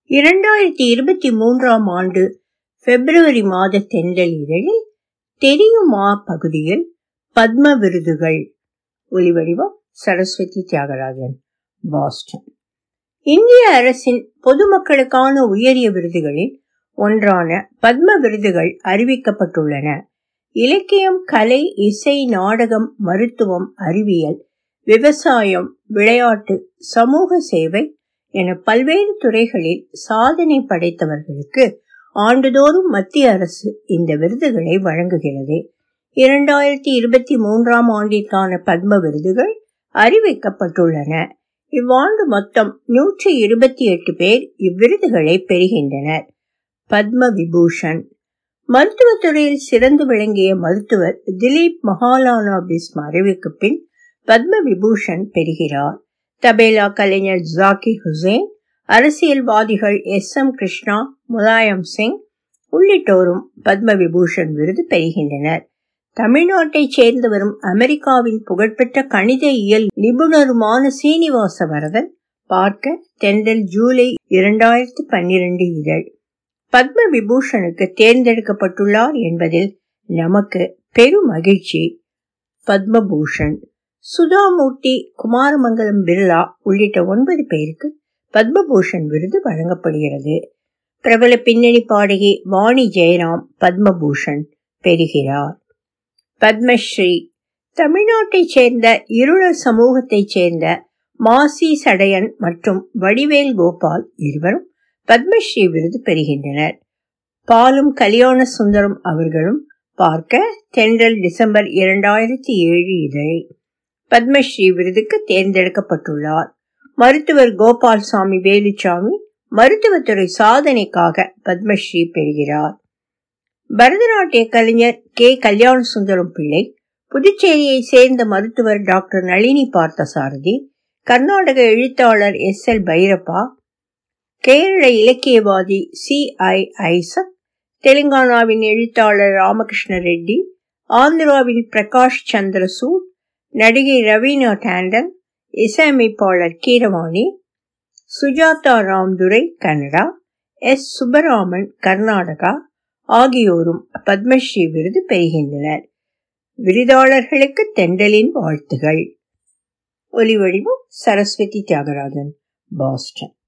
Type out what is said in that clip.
இரண்டாயிரத்தி இருபத்தி மூன்றாம் ஆண்டு பிப்ரவரி மாத தென்றல் இதழில் தெரியுமா பகுதியில் பத்ம விருதுகள் ஒலிவடிவம் சரஸ்வதி தியாகராஜன் பாஸ்டன் இந்திய அரசின் பொதுமக்களுக்கான உயரிய விருதுகளில் ஒன்றான பத்ம விருதுகள் அறிவிக்கப்பட்டுள்ளன இலக்கியம் கலை இசை நாடகம் மருத்துவம் அறிவியல் விவசாயம் விளையாட்டு சமூக சேவை என பல்வேறு துறைகளில் சாதனை படைத்தவர்களுக்கு ஆண்டுதோறும் மத்திய அரசு இந்த விருதுகளை வழங்குகிறது இரண்டாயிரத்தி இருபத்தி மூன்றாம் ஆண்டிற்கான பத்ம விருதுகள் அறிவிக்கப்பட்டுள்ளன இவ்வாண்டு மொத்தம் நூற்றி இருபத்தி எட்டு பேர் இவ்விருதுகளை பெறுகின்றனர் பத்ம விபூஷன் மருத்துவத்துறையில் சிறந்து விளங்கிய மருத்துவர் திலீப் மகாலானா பிஸ் மறைவுக்கு பின் பத்ம விபூஷன் பெறுகிறார் தபேலா கலைஞர் ஜாகிர் ஹுசேன் அரசியல்வாதிகள் எஸ் எம் கிருஷ்ணா முலாயம் சிங் உள்ளிட்டோரும் பத்ம விபூஷன் விருது பெறுகின்றனர் தமிழ்நாட்டைச் சேர்ந்தவரும் அமெரிக்காவின் புகழ்பெற்ற கணித இயல் நிபுணருமான சீனிவாச வரதன் பார்க்க தென்றல் ஜூலை இரண்டாயிரத்தி பன்னிரண்டு இதழ் பத்ம விபூஷனுக்கு தேர்ந்தெடுக்கப்பட்டுள்ளார் என்பதில் நமக்கு பெரும் மகிழ்ச்சி பத்மபூஷன் சுதாமூர்த்தி குமாரமங்கலம் பிர்லா உள்ளிட்ட ஒன்பது பேருக்கு பத்மபூஷன் விருது வழங்கப்படுகிறது பிரபல பின்னணி பாடகி வாணி ஜெயராம் பத்மபூஷன் பெறுகிறார் பத்மஸ்ரீ தமிழ்நாட்டைச் சேர்ந்த இருளர் சமூகத்தைச் சேர்ந்த மாசி சடையன் மற்றும் வடிவேல் கோபால் இருவரும் பத்மஸ்ரீ விருது பெறுகின்றனர் பாலும் கல்யாண சுந்தரம் அவர்களும் பார்க்க தென்றல் டிசம்பர் இரண்டாயிரத்தி ஏழு இதழை பத்மஸ்ரீ விருதுக்கு தேர்ந்தெடுக்கப்பட்டுள்ளார் மருத்துவர் கோபால் சாமி வேலுச்சாமி மருத்துவத்துறை சாதனைக்காக பத்மஸ்ரீ பெறுகிறார் பரதநாட்டிய கலைஞர் கே கல்யாண சுந்தரம் பிள்ளை புதுச்சேரியை சேர்ந்த மருத்துவர் டாக்டர் நளினி பார்த்தசாரதி கர்நாடக எழுத்தாளர் எஸ் எல் பைரப்பா கேரள இலக்கியவாதி சி ஐ ஐசக் தெலுங்கானாவின் எழுத்தாளர் ராமகிருஷ்ண ரெட்டி ஆந்திராவின் பிரகாஷ் சந்திரசூட் நடிகை ரவீனா டாண்டன் இசையமைப்பாளர் கீரவாணி சுஜாதா ராம்துரை கனடா எஸ் சுப்பராமன் கர்நாடகா ஆகியோரும் பத்மஸ்ரீ விருது பெறுகின்றனர் விருதாளர்களுக்கு தெண்டலின் வாழ்த்துகள் ஒலிவடிவம் சரஸ்வதி தியாகராஜன் பாஸ்டன்